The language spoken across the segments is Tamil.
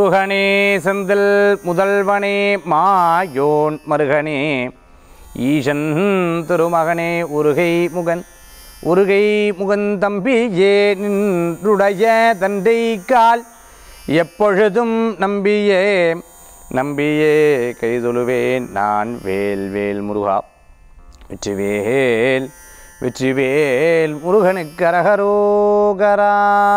முருகனே செந்தில் முதல்வனே மாயோன் மருகனே ஈசன் திருமகனே உருகை முகன் உருகை முகன் தம்பியே நின்றுடைய தண்டை கால் எப்பொழுதும் நம்பியே நம்பியே கைதொழுவேன் நான் வேல் வேல் முருகா வெற்றிவேல் வெற்றிவேல் முருகனுக்கு அரகரோகரா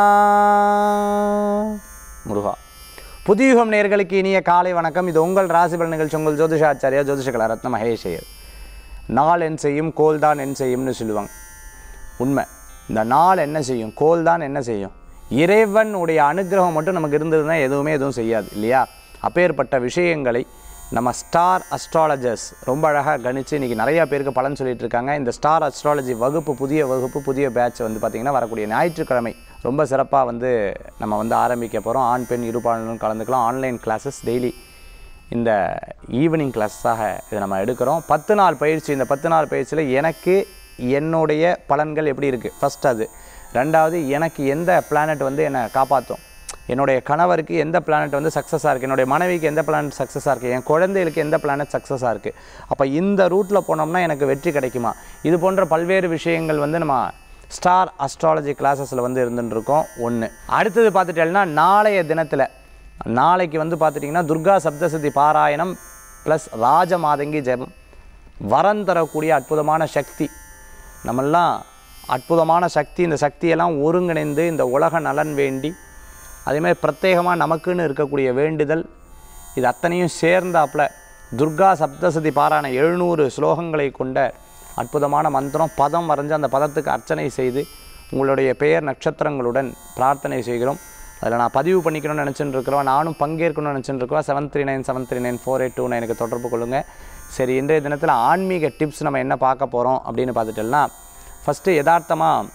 முருகா புதியுகம் நேர்களுக்கு இனிய காலை வணக்கம் இது உங்கள் ராசிபல் நிகழ்ச்சி உங்கள் ஜோதிஷாச்சாரியா ஜோதிஷகல ரத்ன மகேஷையர் நாள் என் செய்யும் கோல் தான் என் செய்யும்னு சொல்லுவாங்க உண்மை இந்த நாள் என்ன செய்யும் கோல் தான் என்ன செய்யும் இறைவன் உடைய அனுகிரகம் மட்டும் நமக்கு இருந்ததுன்னா எதுவுமே எதுவும் செய்யாது இல்லையா அப்பேற்பட்ட விஷயங்களை நம்ம ஸ்டார் அஸ்ட்ராலஜர்ஸ் ரொம்ப அழகாக கணிச்சு இன்றைக்கி நிறையா பேருக்கு பலன் சொல்லிட்டு இருக்காங்க இந்த ஸ்டார் அஸ்ட்ராலஜி வகுப்பு புதிய வகுப்பு புதிய பேட்ச் வந்து பார்த்திங்கன்னா வரக்கூடிய ஞாயிற்றுக்கிழமை ரொம்ப சிறப்பாக வந்து நம்ம வந்து ஆரம்பிக்க போகிறோம் ஆண் பெண் இருபாலனும் கலந்துக்கலாம் ஆன்லைன் கிளாஸஸ் டெய்லி இந்த ஈவினிங் கிளாஸாக இதை நம்ம எடுக்கிறோம் பத்து நாள் பயிற்சி இந்த பத்து நாள் பயிற்சியில் எனக்கு என்னுடைய பலன்கள் எப்படி இருக்குது ஃபஸ்ட் அது ரெண்டாவது எனக்கு எந்த பிளானட் வந்து என்னை காப்பாற்றும் என்னுடைய கணவருக்கு எந்த பிளானட் வந்து சக்ஸஸாக இருக்குது என்னுடைய மனைவிக்கு எந்த பிளானட் சக்ஸஸாக இருக்குது என் குழந்தைகளுக்கு எந்த பிளானட் சக்ஸஸாக இருக்குது அப்போ இந்த ரூட்டில் போனோம்னா எனக்கு வெற்றி கிடைக்குமா இது போன்ற பல்வேறு விஷயங்கள் வந்து நம்ம ஸ்டார் அஸ்ட்ராலஜி கிளாஸஸில் வந்து இருந்துட்டு இருக்கோம் ஒன்று அடுத்தது பார்த்துட்டேன்னா நாளைய தினத்தில் நாளைக்கு வந்து பார்த்துட்டிங்கன்னா துர்கா சப்தசதி பாராயணம் ப்ளஸ் ராஜமாதங்கி ஜெபம் வரம் தரக்கூடிய அற்புதமான சக்தி நம்மெல்லாம் அற்புதமான சக்தி இந்த சக்தியெல்லாம் ஒருங்கிணைந்து இந்த உலக நலன் வேண்டி அதே மாதிரி பிரத்யேகமாக நமக்குன்னு இருக்கக்கூடிய வேண்டுதல் இது அத்தனையும் சேர்ந்தாப்புல துர்கா சப்தசதி பாராயண எழுநூறு ஸ்லோகங்களை கொண்ட அற்புதமான மந்திரம் பதம் வரைஞ்சு அந்த பதத்துக்கு அர்ச்சனை செய்து உங்களுடைய பெயர் நட்சத்திரங்களுடன் பிரார்த்தனை செய்கிறோம் அதில் நான் பதிவு பண்ணிக்கணும்னு நினச்சிட்டு இருக்கிறோம் நானும் பங்கேற்கணும்னு நினச்சிட்டு இருக்கிறோம் seven three nine seven three nine four eight two நைனுக்கு தொடர்பு கொள்ளுங்கள் சரி இன்றைய தினத்தில் ஆன்மீக டிப்ஸ் நம்ம என்ன பார்க்க போகிறோம் அப்படின்னு பார்த்துட்டோம்னா ஃபஸ்ட்டு யதார்த்தமாக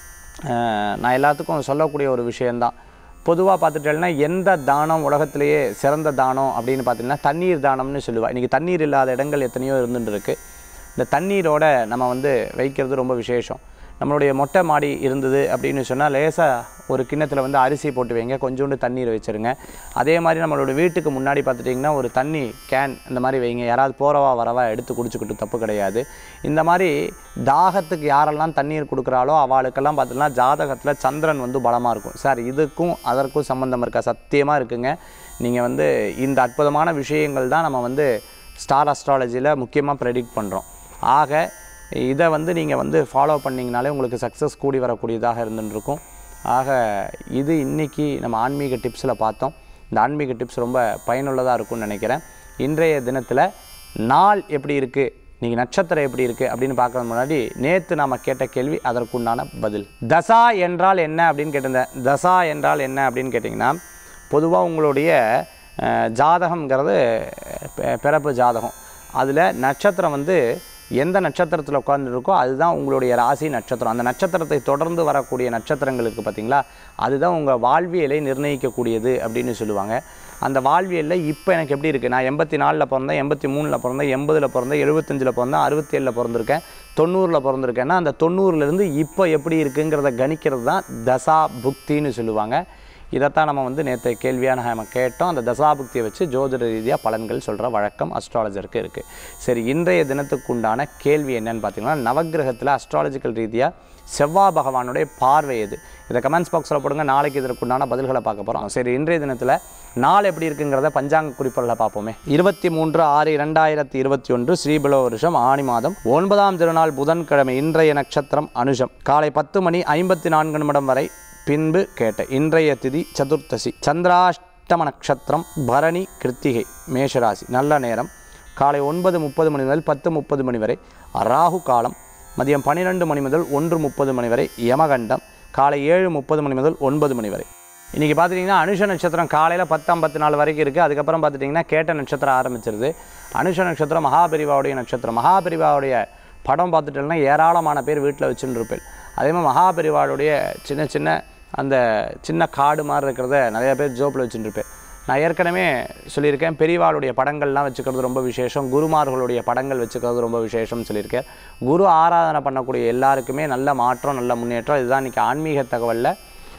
நான் எல்லாத்துக்கும் சொல்லக்கூடிய ஒரு விஷயந்தான் பொதுவாக பார்த்துட்டேன்னா எந்த தானம் உலகத்திலேயே சிறந்த தானம் அப்படின்னு பார்த்தீங்கன்னா தண்ணீர் தானம்னு சொல்லுவா இன்றைக்கி தண்ணீர் இல்லாத இடங்கள் எத்தனையோ இருந்துட்டு இருக்கு இந்த தண்ணீரோட நம்ம வந்து வைக்கிறது ரொம்ப விசேஷம் நம்மளுடைய மொட்டை மாடி இருந்தது அப்படின்னு சொன்னால் லேசாக ஒரு கிண்ணத்தில் வந்து அரிசி போட்டு வைங்க கொஞ்சோண்டு தண்ணீர் வச்சுருங்க அதே மாதிரி நம்மளோட வீட்டுக்கு முன்னாடி பார்த்துட்டிங்கன்னா ஒரு தண்ணி கேன் இந்த மாதிரி வைங்க யாராவது போகிறவா வரவா எடுத்து குடிச்சுக்கிட்டு தப்பு கிடையாது இந்த மாதிரி தாகத்துக்கு யாரெல்லாம் தண்ணீர் கொடுக்குறாளோ அவளுக்கெல்லாம் பார்த்தீங்கன்னா ஜாதகத்தில் சந்திரன் வந்து பலமாக இருக்கும் சார் இதுக்கும் அதற்கும் சம்மந்தம் இருக்கா சத்தியமாக இருக்குங்க நீங்கள் வந்து இந்த அற்புதமான விஷயங்கள் தான் நம்ம வந்து ஸ்டார் அஸ்ட்ராலஜியில் முக்கியமாக ப்ரெடிக்ட் பண்ணுறோம் ஆக இதை வந்து நீங்கள் வந்து ஃபாலோ பண்ணிங்கனாலே உங்களுக்கு சக்ஸஸ் கூடி வரக்கூடியதாக இருந்துட்டு இருக்கும் ஆக இது இன்றைக்கி நம்ம ஆன்மீக டிப்ஸில் பார்த்தோம் இந்த ஆன்மீக டிப்ஸ் ரொம்ப பயனுள்ளதாக இருக்கும்னு நினைக்கிறேன் இன்றைய தினத்தில் நாள் எப்படி இருக்குது நீங்கள் நட்சத்திரம் எப்படி இருக்குது அப்படின்னு பார்க்கறது முன்னாடி நேற்று நாம் கேட்ட கேள்வி அதற்குண்டான பதில் தசா என்றால் என்ன அப்படின்னு கேட்டிருந்தேன் தசா என்றால் என்ன அப்படின்னு கேட்டிங்கன்னா பொதுவாக உங்களுடைய அஹ், ஜாதகம்ங்கிறது பெ- பிறப்பு ஜாதகம் அதில் நட்சத்திரம் வந்து எந்த நட்சத்திரத்தில் உட்கார்ந்துருக்கோ அதுதான் உங்களுடைய ராசி நட்சத்திரம் அந்த நட்சத்திரத்தை தொடர்ந்து வரக்கூடிய நட்சத்திரங்களுக்கு பார்த்தீங்களா அதுதான் உங்கள் வாழ்வியலை நிர்ணயிக்கக்கூடியது அப்படின்னு சொல்லுவாங்க அந்த வாழ்வியலில் இப்போ எனக்கு எப்படி இருக்குது நான் எண்பத்தி நாலில் பிறந்தேன் எண்பத்தி மூணில் பிறந்தேன் எண்பதில் பிறந்தேன் எழுபத்தஞ்சில் பிறந்தேன் அறுபத்தேழில் பிறந்திருக்கேன் தொண்ணூறில் பிறந்திருக்கேன்னா அந்த தொண்ணூறுலேருந்து இப்போ எப்படி இருக்குங்கிறத கணிக்கிறது தான் தசா புக்தின்னு சொல்லுவாங்க இதைத்தான் நம்ம வந்து நேற்று கேள்வியாக நம்ம கேட்டோம் அந்த தசாபுக்தியை வச்சு ஜோதிட ரீதியாக பலன்கள் சொல்கிற வழக்கம் அஸ்ட்ராலஜருக்கு இருக்குது சரி இன்றைய தினத்துக்கு உண்டான கேள்வி என்னன்னு பார்த்தீங்கன்னா நவக்கிரகத்தில் அஸ்ட்ராலஜிக்கல் ரீதியாக செவ்வாய் பகவானுடைய பார்வை எது இதை கமெண்ட்ஸ் பாக்ஸில் போடுங்க நாளைக்கு இதற்கு உண்டான பதில்களை பார்க்க போகிறோம் சரி இன்றைய தினத்தில் நாள் எப்படி இருக்குங்கிறத பஞ்சாங்க குறிப்புகளில் பார்ப்போமே இருபத்தி மூன்று ஆறு இரண்டாயிரத்தி இருபத்தி ஒன்று ஸ்ரீபல வருஷம் ஆணி மாதம் ஒன்பதாம் திருநாள் புதன்கிழமை இன்றைய நட்சத்திரம் அனுஷம் காலை பத்து மணி ஐம்பத்தி நான்கு நிமிடம் வரை பின்பு கேட்ட இன்றைய திதி சதுர்த்தசி சந்திராஷ்டம நட்சத்திரம் பரணி கிருத்திகை மேஷராசி நல்ல நேரம் காலை ஒன்பது முப்பது மணி முதல் பத்து முப்பது மணி வரை ராகு காலம் மதியம் பன்னிரெண்டு மணி முதல் ஒன்று முப்பது மணி வரை யமகண்டம் காலை ஏழு முப்பது மணி முதல் ஒன்பது மணி வரை இன்றைக்கி பார்த்துட்டிங்கன்னா அனுஷ நட்சத்திரம் காலையில் பத்து ஐம்பத்தி நாலு வரைக்கும் இருக்குது அதுக்கப்புறம் பார்த்துட்டிங்கன்னா கேட்ட நட்சத்திரம் ஆரம்பிச்சிருது அனுஷ நட்சத்திரம் மகாபெரிவாவுடைய நட்சத்திரம் மகாபெரிவாவுடைய படம் பார்த்துட்டோம்னா ஏராளமான பேர் வீட்டில் வச்சுன்னு இருப்பேன் அதே மாதிரி மகாபெரிவாளுடைய சின்ன சின்ன அந்த சின்ன காடு மாதிரி இருக்கிறத நிறைய பேர் ஜோப்பில் வச்சுட்டு இருப்பேன் நான் ஏற்கனவே சொல்லியிருக்கேன் பெரியவாளுடைய படங்கள்லாம் வச்சுக்கிறது ரொம்ப விசேஷம் குருமார்களுடைய படங்கள் வச்சுக்கிறது ரொம்ப விசேஷம்னு சொல்லியிருக்கேன் குரு ஆராதனை பண்ணக்கூடிய எல்லாருக்குமே நல்ல மாற்றம் நல்ல முன்னேற்றம் இதுதான் இன்றைக்கி ஆன்மீக தகவலில்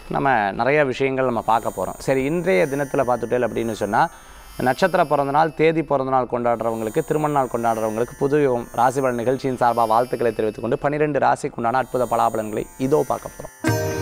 நம்ம நிறைய விஷயங்கள் நம்ம பார்க்க போகிறோம் சரி இன்றைய தினத்தில் பார்த்துட்டேல் அப்படின்னு சொன்னால் நட்சத்திர பிறந்த நாள் தேதி பிறந்த நாள் கொண்டாடுறவங்களுக்கு திருமண நாள் கொண்டாடுறவங்களுக்கு புது யுகம் ராசி பலன் நிகழ்ச்சியின் சார்பாக வாழ்த்துக்களை தெரிவித்துக் கொண்டு பன்னிரெண்டு ராசிக்குண்டான அற்புத பலாபலன்களை இதோ பார்க்க போகிறோம்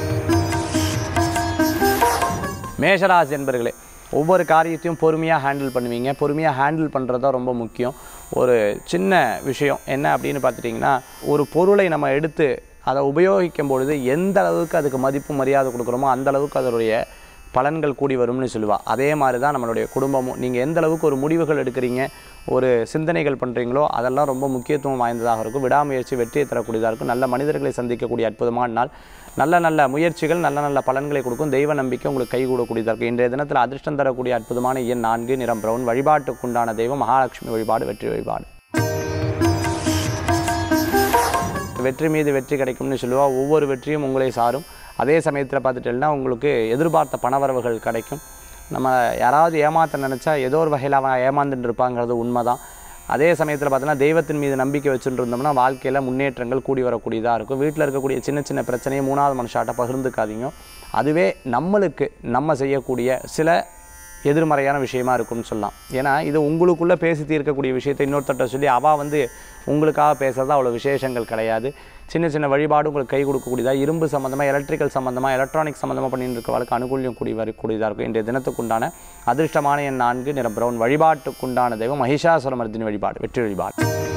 மேஷராசி என்பர்களே ஒவ்வொரு காரியத்தையும் பொறுமையாக ஹேண்டில் பண்ணுவீங்க பொறுமையாக ஹேண்டில் பண்ணுறது தான் ரொம்ப முக்கியம் ஒரு சின்ன விஷயம் என்ன அப்படின்னு பார்த்துட்டிங்கன்னா ஒரு பொருளை நம்ம எடுத்து அதை உபயோகிக்கும் பொழுது எந்த அளவுக்கு அதுக்கு மதிப்பு மரியாதை கொடுக்குறோமோ அந்த அளவுக்கு அதனுடைய பலன்கள் கூடி வரும்னு சொல்லுவா அதே மாதிரி தான் நம்மளுடைய குடும்பமும் நீங்கள் எந்த அளவுக்கு ஒரு முடிவுகள் எடுக்கிறீங்க ஒரு சிந்தனைகள் பண்ணுறீங்களோ அதெல்லாம் ரொம்ப முக்கியத்துவம் வாய்ந்ததாக இருக்கும் விடாமுயற்சி வெற்றியை தரக்கூடியதாக இருக்கும் நல்ல மனிதர்களை சந்திக்கக்கூடிய அற்புதமான நாள் நல்ல நல்ல முயற்சிகள் நல்ல நல்ல பலன்களை கொடுக்கும் தெய்வ நம்பிக்கை உங்களுக்கு கைகூடக்கூடியதாக இருக்கும் இன்றைய தினத்தில் அதிர்ஷ்டம் தரக்கூடிய அற்புதமான எண் நான்கு நிறம் பிரவுன் வழிபாட்டுக்குண்டான தெய்வம் மகாலட்சுமி வழிபாடு வெற்றி வழிபாடு வெற்றி மீது வெற்றி கிடைக்கும்னு சொல்லுவா ஒவ்வொரு வெற்றியும் உங்களை சாரும் அதே சமயத்தில் பார்த்துட்டேன்னா உங்களுக்கு எதிர்பார்த்த பணவரவுகள் கிடைக்கும் நம்ம யாராவது ஏமாற்ற நினச்சா ஏதோ ஒரு வகையில் அவன் ஏமாந்துட்டு இருப்பாங்கிறது உண்மைதான் அதே சமயத்தில் பார்த்தீங்கன்னா தெய்வத்தின் மீது நம்பிக்கை வச்சுட்டு இருந்தோம்னா வாழ்க்கையில் முன்னேற்றங்கள் கூடி வரக்கூடியதாக இருக்கும் வீட்டில் இருக்கக்கூடிய சின்ன சின்ன பிரச்சனையை மூணாவது மனுஷாட்ட பகிர்ந்துக்காதீங்க அதுவே நம்மளுக்கு நம்ம செய்யக்கூடிய சில எதிர்மறையான விஷயமா இருக்கும்னு சொல்லலாம் ஏன்னா இது உங்களுக்குள்ளே பேசி தீர்க்கக்கூடிய விஷயத்தை இன்னொருத்தட்ட சொல்லி அவள் வந்து உங்களுக்காக பேசுறது அவ்வளோ விசேஷங்கள் கிடையாது சின்ன சின்ன வழிபாடு உங்களுக்கு கை கொடுக்கக்கூடியதாக இரும்பு சம்மந்தமாக எலக்ட்ரிக்கல் சம்மந்தமாக எலக்ட்ரானிக் சம்மந்தமாக பண்ணிட்டு இருக்கிறவளுக்கு அனுகூல்யம் கூடி வரக்கூடியதாக இருக்கும் இன்றைய தினத்துக்குண்டான அதிர்ஷ்டமான எண் நான்கு நிறம் பிரவுன் வழிபாட்டுக்குண்டான தெய்வம் மகிஷாசுரமர்தினி வழிபாடு வெற்றி வழிபாடு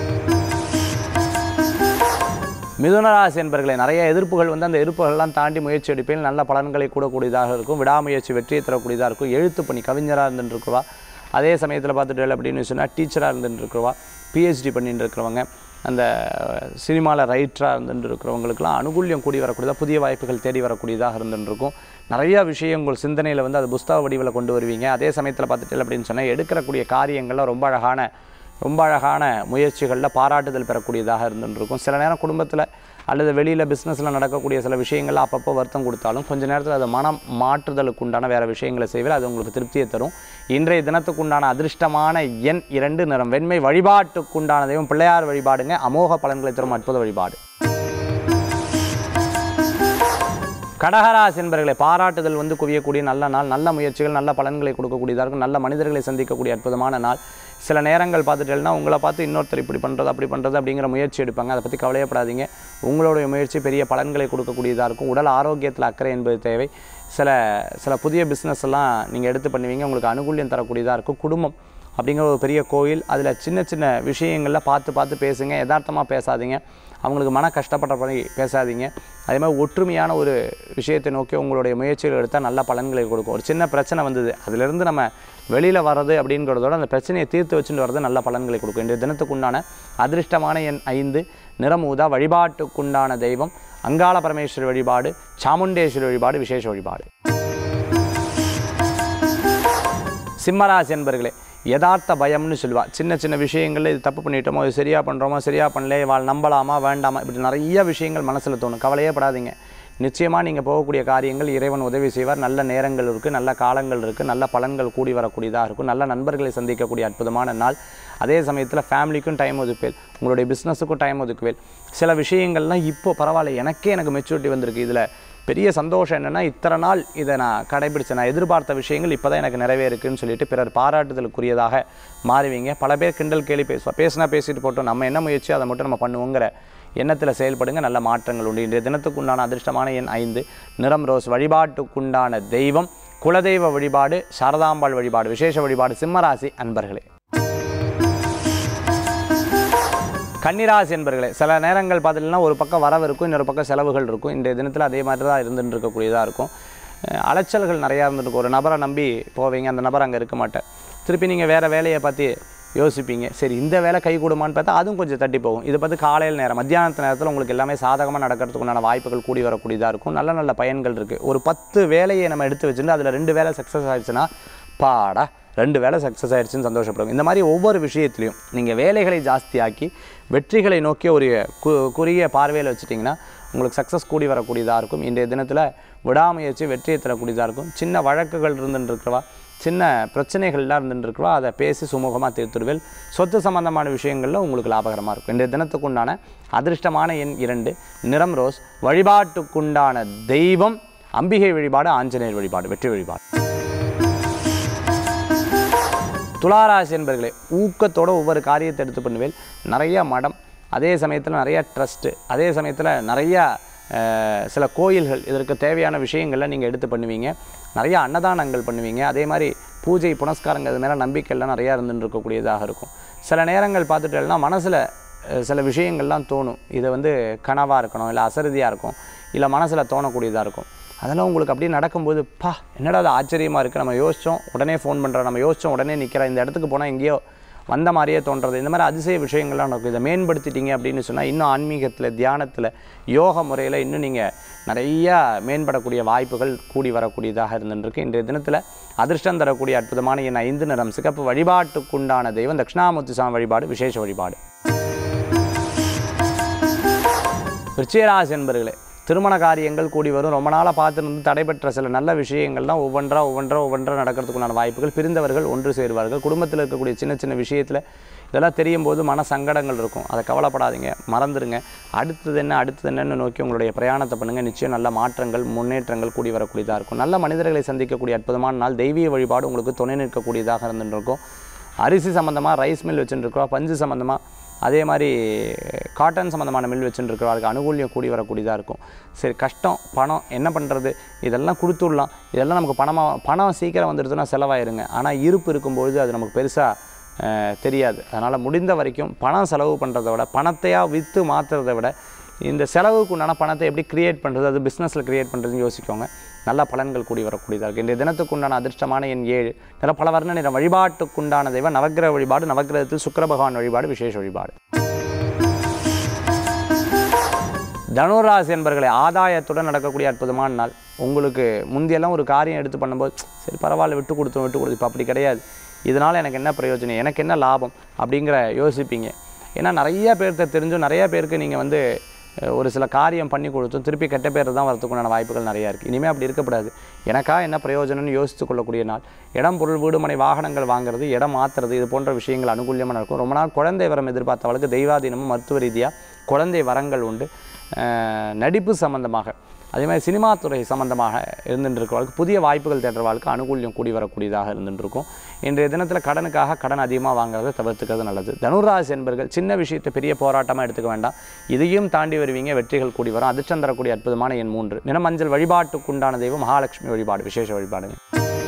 மிதுனராசி என்பர்களை நிறைய எதிர்ப்புகள் வந்து அந்த எதிர்ப்புகள்லாம் தாண்டி முயற்சி எடுப்பில் நல்ல பலன்களை கூடக்கூடியதாக இருக்கும் விடாமுயற்சி வெற்றியை தரக்கூடியதாக இருக்கும் எழுத்து பணி கவிஞராக இருந்துருக்குவா அதே சமயத்தில் பார்த்துட்டு அப்படின்னு சொன்னால் டீச்சராக இருந்துருக்குவா பிஹெச்டி பண்ணிட்டு இருக்கிறவங்க அந்த சினிமாவில் ரைட்டராக இருந்துட்டு இருக்கிறவங்களுக்குலாம் அனுகூல்யம் கூடி வரக்கூடியதாக புதிய வாய்ப்புகள் தேடி வரக்கூடியதாக இருந்துட்டு இருக்கும் நிறையா விஷயங்கள் சிந்தனையில் வந்து அது புஸ்தக வடிவில் கொண்டு வருவீங்க அதே சமயத்தில் பார்த்துட்டு அப்படின்னு சொன்னால் எடுக்கிறக்கூடிய காரியங்கள்லாம் ரொம்ப அழகான ரொம்ப அழகான முயற்சிகளில் பாராட்டுதல் பெறக்கூடியதாக இருந்துருக்கும் சில நேரம் குடும்பத்தில் அல்லது வெளியில் பிஸ்னஸில் நடக்கக்கூடிய சில விஷயங்கள் அப்பப்போ வருத்தம் கொடுத்தாலும் கொஞ்ச நேரத்தில் அதை மனம் மாற்றுதலுக்கு உண்டான வேறு விஷயங்களை செய்வீர் அது உங்களுக்கு திருப்தியை தரும் இன்றைய தினத்துக்கு உண்டான அதிர்ஷ்டமான எண் இரண்டு நிறம் வெண்மை வழிபாட்டுக்குண்டான தெய்வம் பிள்ளையார் வழிபாடுங்க அமோக பலன்களை தரும் அற்புத வழிபாடு கடகராசி என்பர்களை பாராட்டுதல் வந்து குவியக்கூடிய நல்ல நாள் நல்ல முயற்சிகள் நல்ல பலன்களை கொடுக்கக்கூடியதாக இருக்கும் நல்ல மனிதர்களை சந்திக்கக்கூடிய அற்புதமான நாள் சில நேரங்கள் பார்த்துட்டேன்னா உங்களை பார்த்து இன்னொருத்தர் இப்படி பண்ணுறது அப்படி பண்ணுறது அப்படிங்கிற முயற்சி எடுப்பாங்க அதை பற்றி கவலையப்படாதீங்க உங்களுடைய முயற்சி பெரிய பலன்களை கொடுக்கக்கூடியதாக இருக்கும் உடல் ஆரோக்கியத்தில் அக்கறை என்பது தேவை சில சில புதிய பிஸ்னஸ் எல்லாம் நீங்கள் எடுத்து பண்ணுவீங்க உங்களுக்கு அனுகூல்யம் தரக்கூடியதாக இருக்கும் குடும்பம் அப்படிங்கிற ஒரு பெரிய கோயில் அதில் சின்ன சின்ன விஷயங்களில் பார்த்து பார்த்து பேசுங்க யதார்த்தமாக பேசாதீங்க அவங்களுக்கு மன கஷ்டப்படுற மாதிரி பேசாதீங்க அதே மாதிரி ஒற்றுமையான ஒரு விஷயத்தை நோக்கி உங்களுடைய முயற்சிகள் எடுத்தால் நல்ல பலன்களை கொடுக்கும் ஒரு சின்ன பிரச்சனை வந்தது அதிலிருந்து நம்ம வெளியில் வர்றது அப்படிங்கிறதோட அந்த பிரச்சனையை தீர்த்து வச்சுட்டு வர்றது நல்ல பலன்களை கொடுக்கும் இன்றைய தினத்துக்குண்டான அதிர்ஷ்டமான எண் ஐந்து நிறமூதா வழிபாட்டுக்குண்டான தெய்வம் அங்காள பரமேஸ்வரி வழிபாடு சாமுண்டேஸ்வரி வழிபாடு விசேஷ வழிபாடு சிம்மராசி என்பர்களே யதார்த்த பயம்னு சொல்லுவா சின்ன சின்ன விஷயங்களில் இது தப்பு பண்ணிட்டோமோ இது சரியாக பண்ணுறோமோ சரியாக பண்ணல வாழ் நம்பலாமா வேண்டாமா இப்படி நிறைய விஷயங்கள் மனசில் தோணும் கவலையே படாதீங்க நிச்சயமாக நீங்கள் போகக்கூடிய காரியங்கள் இறைவன் உதவி செய்வார் நல்ல நேரங்கள் இருக்குது நல்ல காலங்கள் இருக்குது நல்ல பலன்கள் கூடி வரக்கூடியதாக இருக்கும் நல்ல நண்பர்களை சந்திக்கக்கூடிய அற்புதமான நாள் அதே சமயத்தில் ஃபேமிலிக்கும் டைம் ஒதுக்குவேல் உங்களுடைய பிஸ்னஸுக்கும் டைம் ஒதுக்குவேல் சில விஷயங்கள்லாம் இப்போ பரவாயில்ல எனக்கே எனக்கு மெச்சூரிட்டி வந்திருக்கு இதில் பெரிய சந்தோஷம் என்னென்னா இத்தனை நாள் இதை நான் கடைபிடிச்சேன் நான் எதிர்பார்த்த விஷயங்கள் இப்போ தான் எனக்கு நிறைவேறுக்குன்னு சொல்லிட்டு பிறர் பாராட்டுதலுக்குரியதாக மாறுவீங்க பல பேர் கிண்டல் கேலி பேசுவோம் பேசினா பேசிட்டு போட்டோம் நம்ம என்ன முயற்சி அதை மட்டும் நம்ம பண்ணுவோங்கிற எண்ணத்தில் செயல்படுங்க நல்ல மாற்றங்கள் உண்டு இன்றைய தினத்துக்கு உண்டான அதிர்ஷ்டமான எண் ஐந்து நிறம் ரோஸ் வழிபாட்டுக்குண்டான தெய்வம் குலதெய்வ வழிபாடு சாரதாம்பாள் வழிபாடு விசேஷ வழிபாடு சிம்மராசி அன்பர்களே கன்னிராசி என்பர்களே சில நேரங்கள் பார்த்தீங்கன்னா ஒரு பக்கம் வரவு இருக்கும் இன்னொரு பக்கம் செலவுகள் இருக்கும் இன்றைய தினத்தில் அதே மாதிரி தான் இருந்துட்டு இருக்கக்கூடியதாக இருக்கும் அஹ் அலைச்சல்கள் நிறையா இருந்துருக்கும் ஒரு நபரை நம்பி போவீங்க அந்த நபர் அங்கே இருக்க மாட்டார் திருப்பி நீங்கள் வேறு வேலையை பார்த்து யோசிப்பீங்க சரி இந்த வேலை கை கூடுமான்னு பார்த்தா அதுவும் கொஞ்சம் தட்டி போகும் இதை பார்த்து காலையில் நேரம் மத்தியானத்து நேரத்தில் உங்களுக்கு எல்லாமே சாதகமாக நடக்கிறதுக்குண்டான வாய்ப்புகள் கூடி வரக்கூடியதாக இருக்கும் நல்ல நல்ல பயன்கள் இருக்குது ஒரு பத்து வேலையை நம்ம எடுத்து வச்சுட்டு அதில் ரெண்டு வேலை சக்ஸஸ் ஆயிடுச்சுன்னா பாடா ரெண்டு வேலை சக்ஸஸ் ஆயிடுச்சுன்னு சந்தோஷப்படுங்க இந்த மாதிரி ஒவ்வொரு விஷயத்துலையும் நீங்கள் வேலைகளை ஜாஸ்தியாக்கி வெற்றிகளை நோக்கிய ஒரு கு குறுகிய பார்வையில் வச்சுட்டிங்கன்னா உங்களுக்கு சக்ஸஸ் கூடி வரக்கூடியதாக இருக்கும் இன்றைய தினத்தில் விடாமுயற்சி வெற்றியை தரக்கூடியதாக இருக்கும் சின்ன வழக்குகள் இருந்துட்டு இருக்கிறவா சின்ன பிரச்சனைகள்லாம் இருந்துட்டு இருக்கிறவா அதை பேசி சுமூகமாக தீர்த்துடுவேல் சொத்து சம்பந்தமான விஷயங்களில் உங்களுக்கு லாபகரமாக இருக்கும் இன்றைய தினத்துக்குண்டான அதிர்ஷ்டமான எண் இரண்டு நிறம் ரோஸ் வழிபாட்டுக்குண்டான தெய்வம் அம்பிகை வழிபாடு ஆஞ்சநேயர் வழிபாடு வெற்றி வழிபாடு துளாராசி என்பர்களே ஊக்கத்தோட ஒவ்வொரு காரியத்தை எடுத்து பண்ணுவேன் நிறைய மடம் அதே சமயத்தில் நிறைய ட்ரஸ்ட்டு அதே சமயத்தில் நிறைய அஹ், சில கோயில்கள் இதற்கு தேவையான விஷயங்களை நீங்கள் எடுத்து பண்ணுவீங்க நிறைய அன்னதானங்கள் பண்ணுவீங்க அதே மாதிரி பூஜை புனஸ்காரங்கள் இது மேலே நம்பிக்கைலாம் நிறையா இருந்துட்டு இருக்கக்கூடியதாக இருக்கும் சில நேரங்கள் பார்த்துட்டேன்னா மனசில் சில விஷயங்கள்லாம் தோணும் இது வந்து கனவாக இருக்கணும் இல்லை அசரதியாக இருக்கும் இல்லை மனசில் தோணக்கூடியதாக இருக்கும் அதெல்லாம் உங்களுக்கு அப்படியே நடக்கும்போது பா என்னடா அது ஆச்சரியமாக இருக்குது நம்ம யோசித்தோம் உடனே ஃபோன் பண்ணுறோம் நம்ம யோசித்தோம் உடனே நிற்கிறோம் இந்த இடத்துக்கு போனால் எங்கேயோ வந்த மாதிரியே தோன்றது இந்த மாதிரி அதிசய விஷயங்கள்லாம் நடக்கும் இதை மேம்படுத்திட்டீங்க அப்படின்னு சொன்னால் இன்னும் ஆன்மீகத்தில் தியானத்தில் யோக முறையில் இன்னும் நீங்கள் நிறையா மேம்படக்கூடிய வாய்ப்புகள் கூடி வரக்கூடியதாக இருந்துருக்கு இன்றைய தினத்தில் அதிர்ஷ்டம் தரக்கூடிய அற்புதமான என் ஐந்து நிறம் சிகப்பு வழிபாட்டுக்குண்டான தெய்வம் தட்சிணாமூர்த்தி சாமி வழிபாடு விசேஷ வழிபாடு விருச்சிகராசி என்பர்களே திருமண காரியங்கள் கூடி வரும் ரொம்ப நாளாக பார்த்துருந்து தடைபெற்ற சில நல்ல விஷயங்கள்லாம் ஒவ்வொன்றா ஒவ்வொன்றா ஒவ்வொன்றா நடக்கிறதுக்குண்டான வாய்ப்புகள் பிரிந்தவர்கள் ஒன்று சேருவார்கள் குடும்பத்தில் இருக்கக்கூடிய சின்ன சின்ன விஷயத்தில் இதெல்லாம் தெரியும் போது மன சங்கடங்கள் இருக்கும் அதை கவலைப்படாதீங்க மறந்துடுங்க அடுத்தது என்ன அடுத்தது என்னன்னு நோக்கி உங்களுடைய பிரயாணத்தை பண்ணுங்கள் நிச்சயம் நல்ல மாற்றங்கள் முன்னேற்றங்கள் கூடி வரக்கூடியதாக இருக்கும் நல்ல மனிதர்களை சந்திக்கக்கூடிய அற்புதமான நாள் தெய்வீக வழிபாடு உங்களுக்கு துணை நிற்கக்கூடியதாக இருந்துட்டு இருக்கும் அரிசி சம்மந்தமாக ரைஸ் மில் வச்சுட்டு இருக்கிறோம் பஞ்சு சம்மந்தமாக அதே மாதிரி காட்டன் சம்மந்தமான மில் வச்சுட்டு இருக்கிறவர்களுக்கு அனுகூல்யம் கூடி வரக்கூடியதாக இருக்கும் சரி கஷ்டம் பணம் என்ன பண்ணுறது இதெல்லாம் கொடுத்துடலாம் இதெல்லாம் நமக்கு பணமாக பணம் சீக்கிரம் வந்துடுதுன்னா செலவாயிருங்க ஆனால் இருப்பு இருக்கும்பொழுது அது நமக்கு பெருசாக தெரியாது அதனால் முடிந்த வரைக்கும் பணம் செலவு பண்ணுறதை விட பணத்தையாக விற்று மாற்றுறதை விட இந்த செலவுக்கு உண்டான பணத்தை எப்படி கிரியேட் பண்ணுறது அது பிஸ்னஸில் கிரியேட் பண்ணுறதுன்னு யோசிக்கோங்க நல்ல பலன்கள் கூடி வரக்கூடியதாக இருக்குது இன்றைய தினத்துக்கு உண்டான அதிர்ஷ்டமான எண் ஏழு நிற பல வர்ண நிற வழிபாட்டுக்குண்டான தெய்வம் நவக்கிரக வழிபாடு நவக்கிரகத்தில் சுக்கிர பகவான் வழிபாடு விசேஷ வழிபாடு தனுராசி என்பர்களை ஆதாயத்துடன் நடக்கக்கூடிய அற்புதமான நாள் உங்களுக்கு முந்தியெல்லாம் ஒரு காரியம் எடுத்து பண்ணும்போது சரி பரவாயில்ல விட்டு கொடுத்தோம் விட்டு கொடுத்து இப்போ அப்படி கிடையாது இதனால் எனக்கு என்ன பிரயோஜனம் எனக்கு என்ன லாபம் அப்படிங்கிற யோசிப்பீங்க ஏன்னா நிறைய பேர்த்த தெரிஞ்சும் நிறைய பேருக்கு நீங்கள் வந்து அஹ், ஒரு சில காரியம் பண்ணி கொடுத்தும் திருப்பி கெட்ட பேர் தான் வரதுக்குண்டான வாய்ப்புகள் நிறையா இருக்குது இனிமேல் அப்படி இருக்கக்கூடாது எனக்கா என்ன பிரயோஜனம்னு யோசித்து கொள்ளக்கூடிய நாள் இடம் பொருள் வீடு மனை வாகனங்கள் வாங்குறது இடம் மாற்றுறது இது போன்ற விஷயங்கள் அனுகூல்யமாக நடக்கும் ரொம்ப நாள் குழந்தை வரம் எதிர்பார்த்தவளுக்கு தெய்வாதீனமும் மருத்துவ ரீதியாக குழந்தை வரங்கள் உண்டு அஹ், நடிப்பு சம்பந்தமாக அதே மாதிரி சினிமா துறை சம்பந்தமாக இருந்துட்டு இருக்கிறவர்களுக்கு புதிய வாய்ப்புகள் தேடுறவர்களுக்கு அனுகூல்யம் கூடி வரக்கூடியதாக இருந்துட்டு இருக்கும் இன்றைய தினத்தில் கடனுக்காக கடன் அதிகமாக வாங்குறதை தவிர்த்துக்கிறது நல்லது தனுராசி என்பர்கள் சின்ன விஷயத்தை பெரிய போராட்டமாக எடுத்துக்க வேண்டாம் இதையும் தாண்டி வருவீங்க வெற்றிகள் கூடி வரும் அதிர்ஷ்டம் தரக்கூடிய அற்புதமான எண் மூன்று நிறமஞ்சள் வழிபாட்டுக்குண்டான தெய்வம் மகாலட்சுமி வழிபாடு விசேஷ வழிபாடுங்க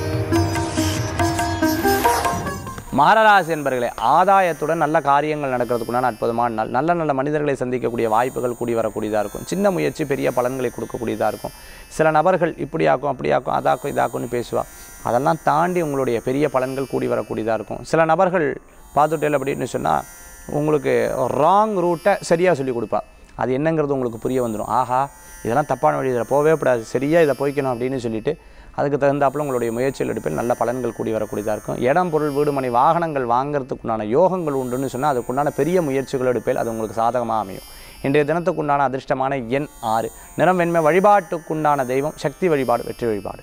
மகராசி என்பர்களே ஆதாயத்துடன் நல்ல காரியங்கள் நடக்கிறதுக்குண்டான அற்புதமான நாள் நல்ல நல்ல மனிதர்களை சந்திக்கக்கூடிய வாய்ப்புகள் கூடி வரக்கூடியதாக இருக்கும் சின்ன முயற்சி பெரிய பலன்களை கொடுக்கக்கூடியதாக இருக்கும் சில நபர்கள் இப்படியாக்கும் அப்படியாக்கும் அதாக்கும் இதாக்கும்னு பேசுவா அதெல்லாம் தாண்டி உங்களுடைய பெரிய பலன்கள் கூடி வரக்கூடியதாக இருக்கும் சில நபர்கள் பார்த்துட்டேல் அப்படின்னு சொன்னால் உங்களுக்கு ராங் ரூட்டை சரியாக சொல்லி கொடுப்பா அது என்னங்கிறது உங்களுக்கு புரிய வந்துடும் ஆஹா இதெல்லாம் தப்பான வழி இதில் போகவே கூடாது சரியாக இதை போய்க்கணும் அப்படின்னு சொல்லிட்டு அதுக்கு தகுந்தாப்புல உங்களுடைய முயற்சிகள் எடுப்பில் நல்ல பலன்கள் கூடி வரக்கூடியதாக இருக்கும் இடம் பொருள் வீடு மனை வாகனங்கள் வாங்குறதுக்குண்டான யோகங்கள் உண்டுன்னு சொன்னால் அதுக்குண்டான பெரிய முயற்சிகள் எடுப்பில் அது உங்களுக்கு சாதகமாக அமையும் இன்றைய தினத்துக்குண்டான அதிர்ஷ்டமான எண் ஆறு நிறம் வெண்மை வழிபாட்டுக்குண்டான தெய்வம் சக்தி வழிபாடு வெற்றி வழிபாடு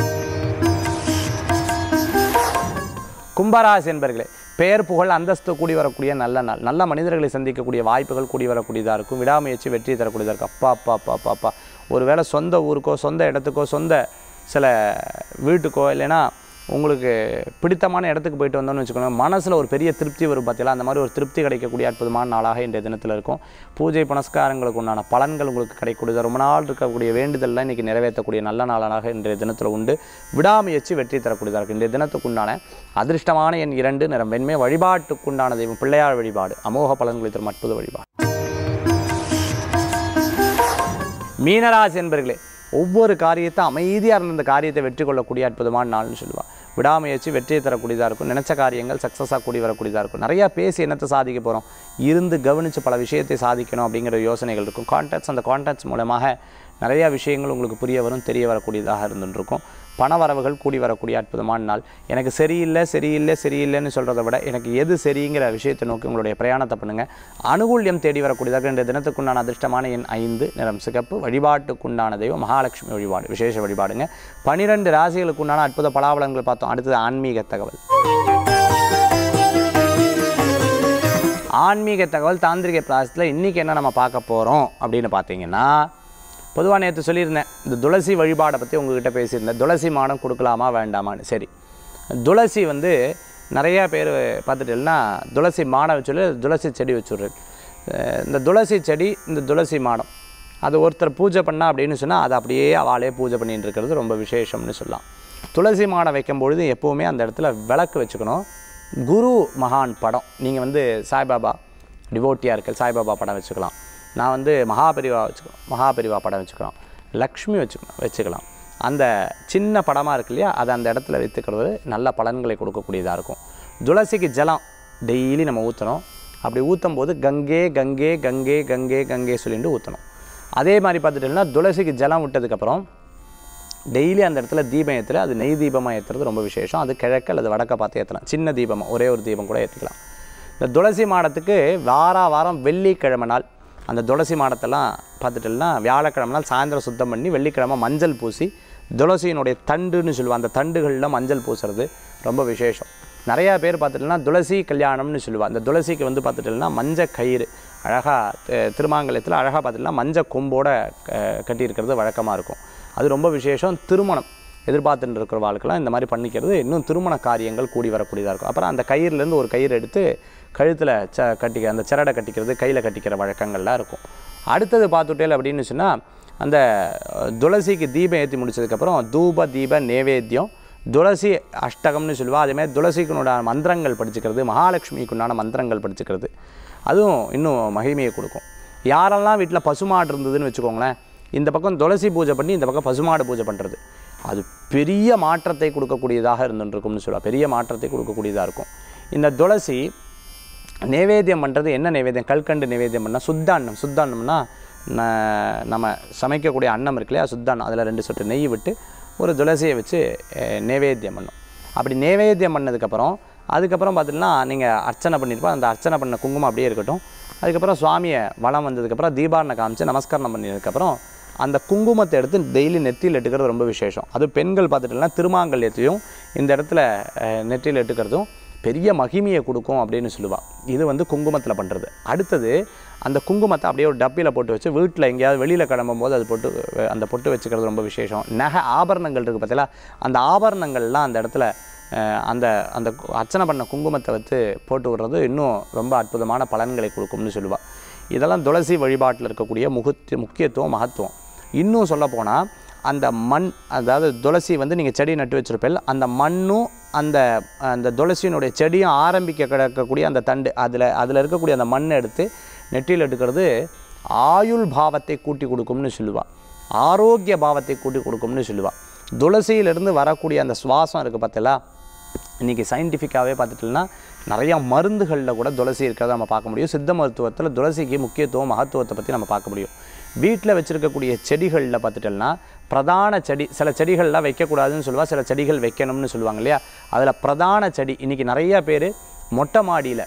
கும்பராசி என்பர்களே பெயர் புகழ் அந்தஸ்து கூடி வரக்கூடிய நல்ல நாள் நல்ல மனிதர்களை சந்திக்கக்கூடிய வாய்ப்புகள் கூடி வரக்கூடியதாக இருக்கும் விடாமுயற்சி வெற்றி தரக்கூடியதாக இருக்கும் அப்பா அப்பா அப்பா அப்பா அப்பா ஒருவேளை சொந்த ஊருக்கோ சொந்த இடத்துக்கோ சொந்த சில வீட்டுக்கோ இல்லைன்னா உங்களுக்கு பிடித்தமான இடத்துக்கு போயிட்டு வந்தோம்னு வச்சுக்கோங்க மனசில் ஒரு பெரிய திருப்தி வரும் பார்த்தீங்களா அந்த மாதிரி ஒரு திருப்தி கிடைக்கக்கூடிய அற்புதமான நாளாக இன்றைய தினத்தில் இருக்கும் பூஜை புனஸ்காரங்களுக்கு உண்டான பலன்கள் உங்களுக்கு கிடைக்கக்கூடியது ரொம்ப நாள் இருக்கக்கூடிய வேண்டுதல்லாம் இன்றைக்கி நிறைவேற்றக்கூடிய நல்ல நாளாக இன்றைய தினத்தில் உண்டு விடாமுயற்சி வெற்றி தரக்கூடியதாக இருக்குது இன்றைய தினத்துக்கு உண்டான அதிர்ஷ்டமான எண் இரண்டு நிறம் வெண்மை வழிபாட்டுக்குண்டான தெய்வம் பிள்ளையார் வழிபாடு அமோக பலன்களை தரும் அற்புத வழிபாடு மீனராசி என்பர்களே ஒவ்வொரு காரியத்தை அமைதியாக இருந்த இந்த காரியத்தை வெற்றி கொள்ளக்கூடிய அற்புதமான நாள்னு சொல்லுவாள் விடாமுயற்சி வெற்றியை தரக்கூடியதாக இருக்கும் நினச்ச காரியங்கள் சக்ஸஸாக கூடி வரக்கூடியதாக இருக்கும் நிறையா பேசி என்னத்தை சாதிக்க போகிறோம் இருந்து கவனித்து பல விஷயத்தை சாதிக்கணும் அப்படிங்கிற யோசனைகள் இருக்கும் கான்டாக்ட்ஸ் அந்த கான்டாக்ட்ஸ் மூலமாக நிறையா விஷயங்கள் உங்களுக்கு புரிய வரும் தெரிய வரக்கூடியதாக இருந்துருக்கும் பண வரவுகள் கூடி வரக்கூடிய அற்புதமான நாள் எனக்கு சரியில்லை சரியில்லை சரியில்லைன்னு சொல்கிறத விட எனக்கு எது சரிங்கிற விஷயத்தை நோக்கி உங்களுடைய பிரயாணத்தை பண்ணுங்கள் அனுகூல்யம் தேடி வரக்கூடியதாக இந்த தினத்துக்குண்டான அதிர்ஷ்டமான எண் ஐந்து நிறம் சிகப்பு வழிபாட்டுக்குண்டான தெய்வம் மகாலட்சுமி வழிபாடு விசேஷ வழிபாடுங்க பனிரெண்டு ராசிகளுக்குண்டான அற்புத பலாபலன்கள் பார்த்தோம் அடுத்தது ஆன்மீக தகவல் ஆன்மீக தகவல் தாந்திரிக பிராசத்தில் இன்றைக்கி என்ன நம்ம பார்க்க போகிறோம் அப்படின்னு பார்த்தீங்கன்னா பொதுவாக நேற்று சொல்லியிருந்தேன் இந்த துளசி வழிபாடை பற்றி உங்ககிட்ட பேசியிருந்தேன் துளசி மாடம் கொடுக்கலாமா வேண்டாமான்னு சரி துளசி வந்து நிறையா பேர் பார்த்துட்டீங்கன்னா துளசி மாடம் வச்சுள்ள துளசி செடி வச்சுடுறது இந்த துளசி செடி இந்த துளசி மாடம் அது ஒருத்தர் பூஜை பண்ணா அப்படின்னு சொன்னால் அதை அப்படியே அவளே பூஜை பண்ணிட்டு இருக்கிறது ரொம்ப விசேஷம்னு சொல்லலாம் துளசி மாடம் வைக்கும் பொழுது எப்போவுமே அந்த இடத்துல விளக்கு வச்சுக்கணும் குரு மகான் படம் நீங்கள் வந்து சாய்பாபா டிவோட்டியாக இருக்க சாய்பாபா படம் வச்சுக்கலாம் நான் வந்து மகாபெரிவா வச்சுக்கலாம் மகாபெரிவா படம் வச்சுக்கலாம் லக்ஷ்மி வச்சுக்கலாம் வச்சுக்கலாம் அந்த சின்ன படமாக இருக்கு இல்லையா அதை அந்த இடத்துல வைத்துக்கிறது நல்ல பலன்களை கொடுக்கக்கூடியதாக இருக்கும் துளசிக்கு ஜலம் டெய்லி நம்ம ஊற்றணும் அப்படி ஊற்றும் போது கங்கே கங்கே கங்கே கங்கே கங்கே சொல்லிட்டு ஊற்றணும் அதே மாதிரி பார்த்துட்டோம்னா துளசிக்கு ஜலம் விட்டதுக்கப்புறம் டெய்லி அந்த இடத்துல தீபம் ஏற்றுற அது நெய் தீபமாக ஏற்றுறது ரொம்ப விசேஷம் அது கிழக்கு அல்லது வடக்க பார்த்து ஏற்றலாம் சின்ன தீபமாக ஒரே ஒரு தீபம் கூட ஏற்றிக்கலாம் இந்த துளசி மாடத்துக்கு வார வாரம் வெள்ளிக்கிழமை நாள் அந்த துளசி மாடத்தெல்லாம் பார்த்துட்டோம்னா வியாழக்கிழமை நாள் சாயந்தரம் சுத்தம் பண்ணி வெள்ளிக்கிழமை மஞ்சள் பூசி துளசியினுடைய தண்டுன்னு சொல்லுவாள் அந்த தண்டுகளில் மஞ்சள் பூசுறது ரொம்ப விசேஷம் நிறையா பேர் பார்த்துட்டோம்னா துளசி கல்யாணம்னு சொல்லுவாள் அந்த துளசிக்கு வந்து பார்த்துட்டோம்னா மஞ்சள் கயிறு அழகாக திருமாங்கலத்தில் அழகாக பார்த்துட்டோம்னா மஞ்சள் கொம்போட க- கட்டியிருக்கிறது வழக்கமாக இருக்கும் அது ரொம்ப விசேஷம் திருமணம் எதிர்பார்த்துட்டு இருக்கிற வாழ்க்கெல்லாம் இந்த மாதிரி பண்ணிக்கிறது இன்னும் திருமண காரியங்கள் கூடி வரக்கூடியதாக இருக்கும் அப்புறம் அந்த கயிறுலேருந்து ஒரு கயிறு எடுத்து கழுத்தில் ச கட்டிக்க அந்த சிரடை கட்டிக்கிறது கையில் கட்டிக்கிற வழக்கங்கள்லாம் இருக்கும் அடுத்தது பார்த்துட்டேல் அப்படின்னு சொன்னால் அந்த அஹ், துளசிக்கு தீபம் ஏற்றி முடிச்சதுக்கப்புறம் தூப தீப நேவேத்தியம் துளசி அஷ்டகம்னு சொல்லுவா அதேமாதிரி துளசிக்குண்டான மந்திரங்கள் படிச்சுக்கிறது மகாலட்சுமிக்குண்டான மந்திரங்கள் படிச்சுக்கிறது அதுவும் இன்னும் மகிமையை கொடுக்கும் யாரெல்லாம் வீட்டில் பசுமாடு இருந்ததுன்னு வச்சுக்கோங்களேன் இந்த பக்கம் துளசி பூஜை பண்ணி இந்த பக்கம் பசுமாடு பூஜை பண்ணுறது அது பெரிய மாற்றத்தை கொடுக்கக்கூடியதாக இருந்துருக்கும்னு சொல்லுவா பெரிய மாற்றத்தை கொடுக்கக்கூடியதாக இருக்கும் இந்த துளசி நைவேத்தியம் பண்ணுறது என்ன நைவேத்தியம் கல்கண்டு நைவேத்தியம் பண்ணால் சுத்தாண்ணம் சுத்தாண்ணம்னா ந- நம்ம சமைக்கக்கூடிய அன்னம் இருக்கு இல்லையா சுத்தாண்ணம் அதில் ரெண்டு சொட்டு நெய் விட்டு ஒரு துளசியை வச்சு அஹ், நைவேத்தியம் பண்ணும் அப்படி நைவேத்தியம் பண்ணதுக்கப்புறம் அதுக்கப்புறம் பார்த்திங்கன்னா நீங்கள் அர்ச்சனை பண்ணியிருப்போம் அந்த அர்ச்சனை பண்ண குங்குமம் அப்படியே இருக்கட்டும் அதுக்கப்புறம் சுவாமியை வளம் வந்ததுக்கப்புறம் தீபாரணை காமிச்சு நமஸ்காரம் பண்ணதுக்கப்புறம் அந்த குங்குமத்தை எடுத்து டெய்லி நெத்தியில் எட்டுக்கிறது ரொம்ப விசேஷம் அது பெண்கள் பார்த்துட்டோம்னா திருமாங்கல்யத்தையும் இந்த இடத்துல அஹ், நெற்றியில் எட்டுக்கிறதும் பெரிய மகிமையை கொடுக்கும் அப்படின்னு சொல்லுவாள் இது வந்து குங்குமத்தில் பண்ணுறது அடுத்தது அந்த குங்குமத்தை அப்படியே ஒரு டப்பியில் போட்டு வச்சு வீட்டில் எங்கேயாவது வெளியில் கிளம்பும்போது அது போட்டு அஹ், அந்த பொட்டு வச்சுக்கிறது ரொம்ப விசேஷம் நகை ஆபரணங்கள் இருக்குது பார்த்தீங்களா அந்த ஆபரணங்கள்லாம் அந்த இடத்துல அஹ், அந்த அந்த கு- அர்ச்சனை பண்ண குங்குமத்தை வச்சு போட்டு விடுறது இன்னும் ரொம்ப அற்புதமான பலன்களை கொடுக்கும்னு சொல்லுவாள் இதெல்லாம் துளசி வழிபாட்டில் இருக்கக்கூடிய முகத்து முக்கியத்துவம் மகத்துவம் இன்னும் சொல்லப்போனால் அந்த மண் அதாவது துளசி வந்து நீங்கள் செடி நட்டு வச்சிருப்பீங்க அந்த மண்ணும் அந்த அந்த துளசியினுடைய செடியும் ஆரம்பிக்க கிடக்கக்கூடிய அந்த தண்டு அதில் அதில் இருக்கக்கூடிய அந்த மண்ணை எடுத்து நெற்றியில் எடுக்கிறது ஆயுள் பாவத்தை கூட்டி கொடுக்கும்னு சொல்லுவாள் ஆரோக்கிய பாவத்தை கூட்டி கொடுக்கும்னு சொல்லுவாள் துளசியிலிருந்து வரக்கூடிய அந்த சுவாசம் இருக்குது பார்த்தீங்களா இன்றைக்கி சயின்டிஃபிக்காகவே பார்த்துட்டோம்னா நிறையா மருந்துகளில் கூட துளசி இருக்கிறத நம்ம பார்க்க முடியும் சித்த மருத்துவத்தில் துளசிக்கு முக்கியத்துவம் மகத்துவத்தை பற்றி நம்ம பார்க்க முடியும் வீட்டில் வச்சுருக்கக்கூடிய செடிகளில் பார்த்துட்டோம்னா பிரதான செடி சில செடிகள்லாம் வைக்கக்கூடாதுன்னு சொல்லுவா சில செடிகள் வைக்கணும்னு சொல்லுவாங்க இல்லையா அதில் பிரதான செடி இன்றைக்கி நிறைய பேர் மொட்டை மாடியில்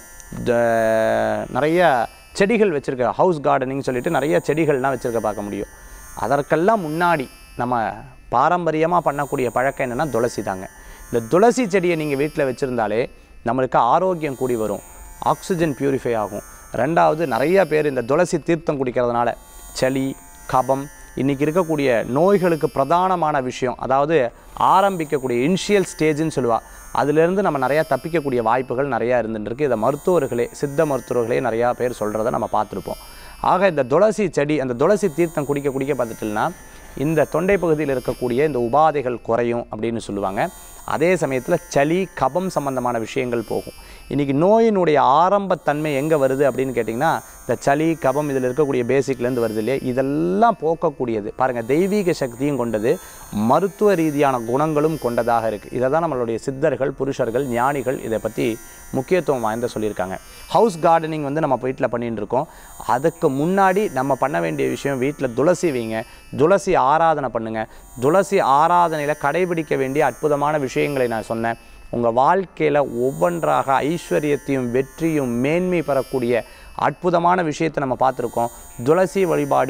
நிறைய செடிகள் வச்சுருக்க ஹவுஸ் கார்டனிங் சொல்லிட்டு நிறைய செடிகள்லாம் வச்சுருக்க பார்க்க முடியும் அதற்கெல்லாம் முன்னாடி நம்ம பாரம்பரியமாக பண்ணக்கூடிய பழக்கம் என்னென்னா துளசி தாங்க இந்த துளசி செடியை நீங்கள் வீட்டில் வச்சுருந்தாலே நம்மளுக்கு ஆரோக்கியம் கூடி வரும் ஆக்சிஜன் பியூரிஃபை ஆகும் ரெண்டாவது நிறைய பேர் இந்த துளசி தீர்த்தம் குடிக்கிறதுனால சளி கபம் இன்றைக்கி இருக்கக்கூடிய நோய்களுக்கு பிரதானமான விஷயம் அதாவது ஆரம்பிக்கக்கூடிய இனிஷியல் ஸ்டேஜ்னு சொல்லுவாள் அதிலிருந்து நம்ம நிறையா தப்பிக்கக்கூடிய வாய்ப்புகள் நிறையா இருந்துருக்கு இதை மருத்துவர்களே சித்த மருத்துவர்களே நிறையா பேர் சொல்கிறத நம்ம பார்த்துருப்போம் ஆக இந்த துளசி செடி அந்த துளசி தீர்த்தம் குடிக்க குடிக்க பார்த்துட்டோம்னா இந்த தொண்டை பகுதியில் இருக்கக்கூடிய இந்த உபாதைகள் குறையும் அப்படின்னு சொல்லுவாங்க அதே சமயத்தில் சளி கபம் சம்பந்தமான விஷயங்கள் போகும் இன்றைக்கி நோயினுடைய ஆரம்பத்தன்மை எங்கே வருது அப்படின்னு கேட்டிங்கன்னா இந்த சளி கபம் இதில் இருக்கக்கூடிய பேசிக்லேருந்து வருது இல்லையா இதெல்லாம் போக்கக்கூடியது பாருங்கள் தெய்வீக சக்தியும் கொண்டது மருத்துவ ரீதியான குணங்களும் கொண்டதாக இருக்குது இதை தான் நம்மளுடைய சித்தர்கள் புருஷர்கள் ஞானிகள் இதை பற்றி முக்கியத்துவம் வாய்ந்த சொல்லியிருக்காங்க ஹவுஸ் கார்டனிங் வந்து நம்ம வீட்டில் பண்ணிட்டு இருக்கோம் அதுக்கு முன்னாடி நம்ம பண்ண வேண்டிய விஷயம் வீட்டில் துளசி வைங்க துளசி ஆராதனை பண்ணுங்கள் துளசி ஆராதனையில் கடைபிடிக்க வேண்டிய அற்புதமான விஷயங்களை நான் சொன்னேன் உங்கள் வாழ்க்கையில் ஒவ்வொன்றாக ஐஸ்வர்யத்தையும் வெற்றியும் மேன்மை பெறக்கூடிய அற்புதமான விஷயத்தை நம்ம பார்த்துருக்கோம் துளசி வழிபாடு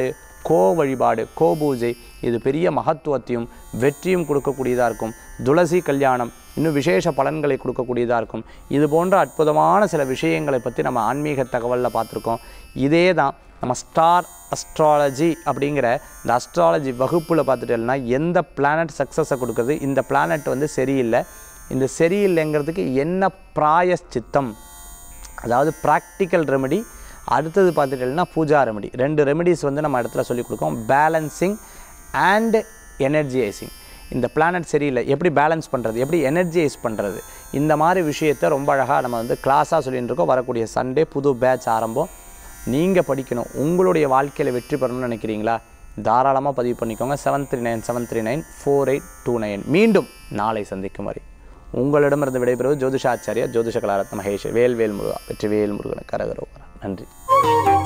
கோ வழிபாடு கோ பூஜை இது பெரிய மகத்துவத்தையும் வெற்றியும் கொடுக்கக்கூடியதாக இருக்கும் துளசி கல்யாணம் இன்னும் விசேஷ பலன்களை கொடுக்கக்கூடியதாக இருக்கும் இது போன்ற அற்புதமான சில விஷயங்களை பற்றி நம்ம ஆன்மீக தகவலில் பார்த்துருக்கோம் இதே தான் நம்ம ஸ்டார் அஸ்ட்ராலஜி அப்படிங்கிற இந்த அஸ்ட்ராலஜி வகுப்பில் பார்த்துட்டோம்னா எந்த பிளானட் சக்ஸஸை கொடுக்குறது இந்த பிளானட் வந்து சரியில்லை இந்த சரியில்லைங்கிறதுக்கு என்ன பிராயஷ்சித்தம் அதாவது ப்ராக்டிக்கல் ரெமெடி அடுத்தது பார்த்துட்டீங்கன்னா பூஜா ரெமெடி ரெண்டு ரெமெடிஸ் வந்து நம்ம இடத்துல சொல்லிக் கொடுக்கோம் பேலன்சிங் அண்ட் எனர்ஜியைசிங் இந்த பிளானட் சரியில்லை எப்படி பேலன்ஸ் பண்ணுறது எப்படி எனர்ஜைஸ் பண்ணுறது இந்த மாதிரி விஷயத்தை ரொம்ப அழகாக நம்ம வந்து கிளாஸாக சொல்லிட்டு இருக்கோம் வரக்கூடிய சண்டே புது பேட்ச் ஆரம்பம் நீங்கள் படிக்கணும் உங்களுடைய வாழ்க்கையில் வெற்றி பெறணும்னு நினைக்கிறீங்களா தாராளமாக பதிவு பண்ணிக்கோங்க seven three nine seven three nine four eight two nine மீண்டும் நாளை சந்திக்கும் வரை உங்களிடமிருந்து விடைபெறுவது ஜோதிஷாச்சாரியா ஜோதிஷ கலாரத்ன மகேஷ் வேல் வேல் முருகா வெற்றி வேல் முருகனுக்கு கரகரோகரா நன்றி